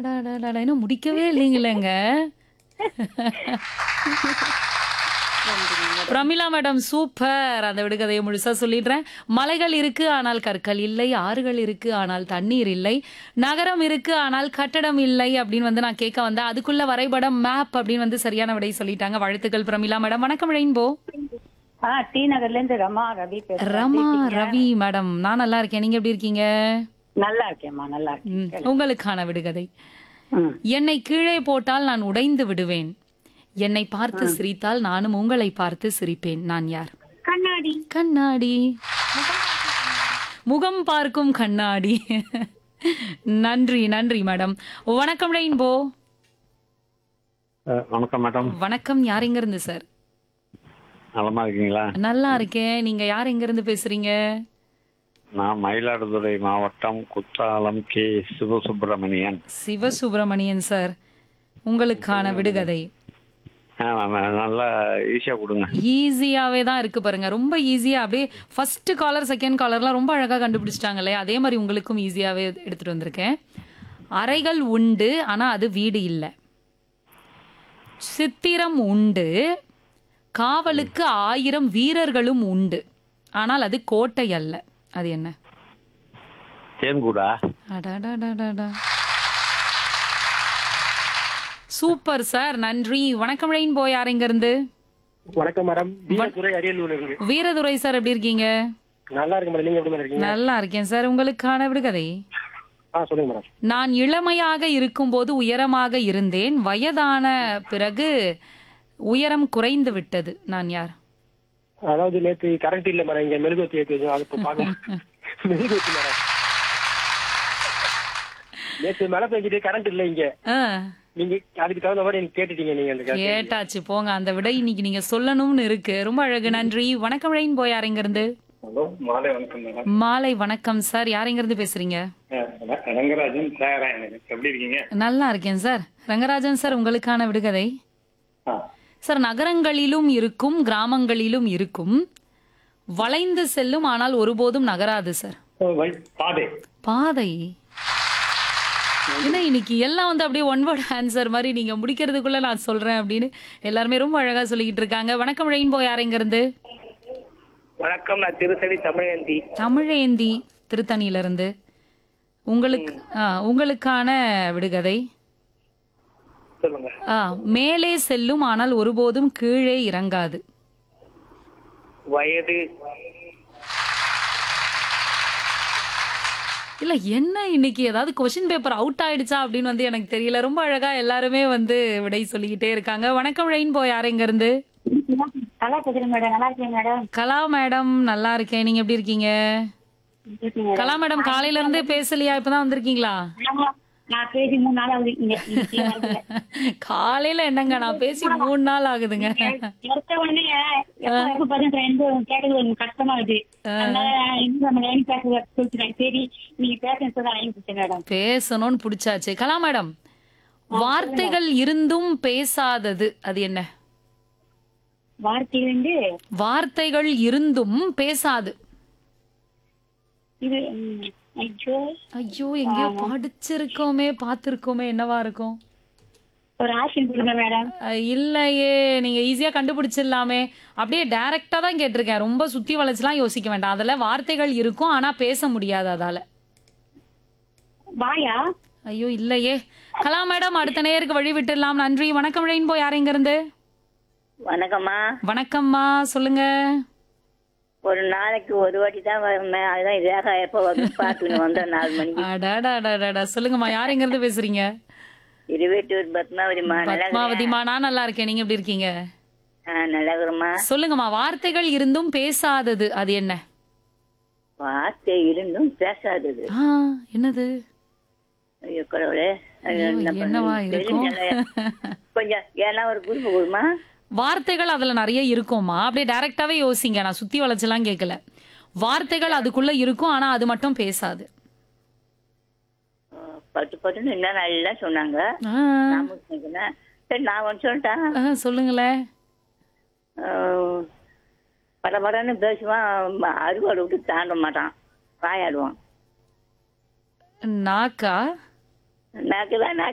அடாடாடாடா இன்னும் முடிக்கவே இல்லைங்களேங்க பிரமிளா மேடம் சூப்பர் அந்த விடுகதையை முழுசா சொல்லிடுறேன் மலைகள் இருக்கு ஆனால் கற்கள் இல்லை ஆறுகள் இருக்கு ஆனால் தண்ணீர் இல்லை நகரம் இருக்கு ஆனால் கட்டடம் இல்லை அப்படின்னு வந்து நான் கேட்க வந்தேன் அதுக்குள்ள வரைபடம் மேப் அப்படின்னு வந்து சரியான விடை சொல்லிட்டாங்க வாழ்த்துக்கள் பிரமிளா மேடம் வணக்கம் ரெயின்போ ஆ டி நகர்ல இருந்து ரமா ரவி பேசுறேன் ரமா ரவி மேடம் நான் நல்லா இருக்கேன் நீங்க எப்படி இருக்கீங்க நல்லா இருக்கேன்மா நல்லா இருக்கேன் ம், உங்களுக்கான விடுகதை ம். என்னை கீழே போட்டால் நான் உடைந்து விடுவேன் என்னை பார்த்து சிரித்தால் நானும் உங்களை பார்த்து சிரிப்பேன் நான் யார் கண்ணாடி கண்ணாடி முகம் பார்க்கும் கண்ணாடி நன்றி நன்றி மேடம் வணக்கம் ரெயின்போ அஹ், வணக்கம் மேடம் வணக்கம் யார் எங்க இருந்து சார் நலமா இருக்கீங்களா நல்லா இருக்கேன் நீங்க யார் எங்க இருந்து பேசுறீங்க நான் மயிலாடுதுறை மாவட்டம் குத்தாலம் கே சிவசுப்பிரமணியன் சிவசுப்பிரமணியன் சார் உங்களுக்கான விடுகதை ஆ, ஆமா, நல்லா ஈஸியா கொடுங்க ஈஸியாவே தான் இருக்கு பாருங்க ரொம்ப ஈஸியா அப்படியே ஃபர்ஸ்ட் காலர் செகண்ட் காலர்லாம் ரொம்ப அழகா கண்டுபிடிச்சிட்டாங்க இல்லையா அதே மாதிரி உங்களுக்கும் ஈஸியாவே எடுத்துட்டு வந்திருக்கேன் அறைகள் உண்டு ஆனா அது வீடு இல்லை சித்திரம் உண்டு காவலுக்கு ஆயிரம் வீரர்களும் உண்டு ஆனால் அது கோட்டை அல்ல அது என்ன தேன்கூடா அடடடடடா. சூப்பர் சார் நன்றி வணக்கம் ரெயின் போய் யார் எங்க இருந்து வணக்கம் மேடம் வீரத்துறை அரியலூர் இருக்கு வீரதுரை சார் எப்படி இருக்கீங்க நல்லா இருக்கு மேடம் நீங்க எப்படி மேடம் இருக்கீங்க நல்லா இருக்கேன் சார் உங்களுக்கான விடுகதை ஆ சொல்லுங்க மேடம் நான் இளமையாக இருக்கும்போது உயரமாக இருந்தேன் வயதான பிறகு உயரம் குறைந்து விட்டது நான் யார் அதாவது நேத்து கரண்ட் இல்ல மேடம் இங்க மெழுகுவத்தி ஏத்தி வச்சோம் அது இப்ப பாக்க மெழுகுவத்தி மேடம் நேத்து மழை பெஞ்சிட்டு கரண்ட் இல்ல இங்க ஆ, நீங்க அதுக்கு தகுந்த மாதிரி எனக்கு கேட்டுட்டீங்க நீங்க அந்த கேள்வி. கேட்டாச்சு போங்க அந்த விடை இன்னைக்கு நீங்க சொல்லணும்னு இருக்கு ரொம்ப அழகு நன்றி வணக்கம் ரெயின் போய் யார் எங்க இருந்து ஹலோ மாலை வணக்கம் மேடம் மாலை வணக்கம் சார் யார் எங்க இருந்து பேசுறீங்க அஹ் ரங்கராஜன் சாரா எனக்கு எப்படி இருக்கீங்க நல்லா இருக்கேன் சார் ரங்கராஜன் சார் உங்களுக்கான விடுகதை ஆ, சார் நகரங்களிலும் இருக்கும் கிராமங்களிலும் இருக்கும் வளைந்து செல்லும் ஆனால் ஒருபோதும் நகராது சார் ஓ, வை- பாதை பாதை என்ன இன்னைக்கு எல்லாம் வந்து அப்படியே ஒன் வேர்ட் ஆன்சர் மாதிரி நீங்க முடிக்கிறதுக்குள்ள நான் சொல்றேன் அப்படின்னு எல்லாருமே ரொம்ப அழகா சொல்லிக்கிட்டு இருக்காங்க வணக்கம் ரெயின்போ யார் எங்க இருந்து வணக்கம் நான் திருசடி தமிழந்தி தமிழேந்தி திருத்தணியில இருந்து உங்களுக்கு ஆ, உங்களுக்கான விடுகதை சொல்லுங்க ஆ, மேலே செல்லும் ஆனால் ஒருபோதும் கீழே இறங்காது வயது இல்ல என்ன இன்னைக்கு ஏதாவது கொஸ்டின் பேப்பர் அவுட் ஆயிடுச்சா அப்படின்னு வந்து எனக்கு தெரியல ரொம்ப அழகா எல்லாருமே வந்து விடை சொல்லிக்கிட்டே இருக்காங்க வணக்கம் ரெயின்போ யார் எங்க இருந்து நல்லா பேசுறேன் மேடம் நல்லா இருக்கேன் மேடம் கலா மேடம் நல்லா இருக்கேன் நீங்க எப்படி இருக்கீங்க கலா மேடம் காலையில இருந்தே பேசலையா இப்பதான் வந்திருக்கீங்களா ஆமா, நான் பேசி மூணு நாள் ஆகுது இங்க இன்னைக்கு வரல. காலையில என்னங்க நான் பேசி மூணு நாள் ஆகுதுங்க எடுத்த உடனே எப்ப எப்ப பார்த்தா friend கேட்டது கொஞ்சம் கஷ்டமா இருக்கு அதனால இன்னும் நம்ம லைன் பேச சொல்லிட்டேன் சரி நீங்க பேசுறது சொல்ல லைன் கொடுத்தேன் மேடம் பேசணும்னு பிடிச்சாச்சு கலா மேடம் வார்த்தைகள் இருந்தும் பேசாதது அது என்ன வார்த்தை வந்து வார்த்தைகள் இருந்தும் பேசாது இது ம், ஐயோ ஐயோ எங்கேயோ படிச்சிருக்கோமே பார்த்திருக்கோமே என்னவா இருக்கும் ஒரு ஆப்ஷன் கொடுங்க மேடம் அஹ் இல்லையே நீங்க ஈஸியா கண்டுபிடிச்சிடலாமே அப்படியே டைரக்டா தான் கேட்டிருக்கேன் ரொம்ப சுத்தி வளைச்சுலாம் யோசிக்க வேண்டாம் அதுல வார்த்தைகள் இருக்கும் ஆனா பேச முடியாது அதால வாயா ஐயோ இல்லையே கலா மேடம் அடுத்த நேருக்கு வழி விட்டுடலாம் நன்றி வணக்கம் ரெயின்போ யார் எங்க இருந்து வணக்கம்மா வணக்கம்மா சொல்லுங்க ஒரு நாளைக்கு ஒரு வாட்டி தான் வருவேன் அதுதான் ரேகா எப்போ வரும் பார்த்துன்னு வந்தேன் நாலு மணிக்கு அடாடாடாடாடா சொல்லுங்கம்மா யார் எங்க இருந்து பேசுறீங்க இருபத்தூர் பத்மாவதிம்மா நல்லா பத்மாவதிமா நான் நல்லா இருக்கேன் நீங்க எப்படி இருக்கீங்க ஆ நல்லா இருக்கிறம்மா சொல்லுங்கம்மா வார்த்தைகள் இருந்தும் பேசாதது அது என்ன வார்த்தை இருந்தும் பேசாதது ஆ என்னது ஐயோ கடவுளே ஐயோ, ஐயோ, என்ன என்னவா பண்றது? இருக்கும் தெரிஞ்சல. கொஞ்சம் ஏன்னா ஒரு குறிப்பு கொடுமா வார்த்தைகள் அதுல நிறைய இருக்கும்மா அப்படியே டைரக்டாவே யோசிங்க நான் சுத்தி வளைச்செல்லாம் கேட்கல வார்த்தைகள் அதுக்குள்ள இருக்கும் ஆனா அது மட்டும் பேசாது பட்டு பட்டுன்னு என்ன நல்லா சொன்னாங்க ஆ, நான் முடிச்சுக்கிறேன். சரி நான் ஒன்று சொல்லிட்டேன் ஆ, சொல்லுங்களேன் பட படன்னு பேசுவான் அறுவாடு விட்டு தாண்ட மாட்டான் வாயாடுவான் நாக்கா நாக்கு தான்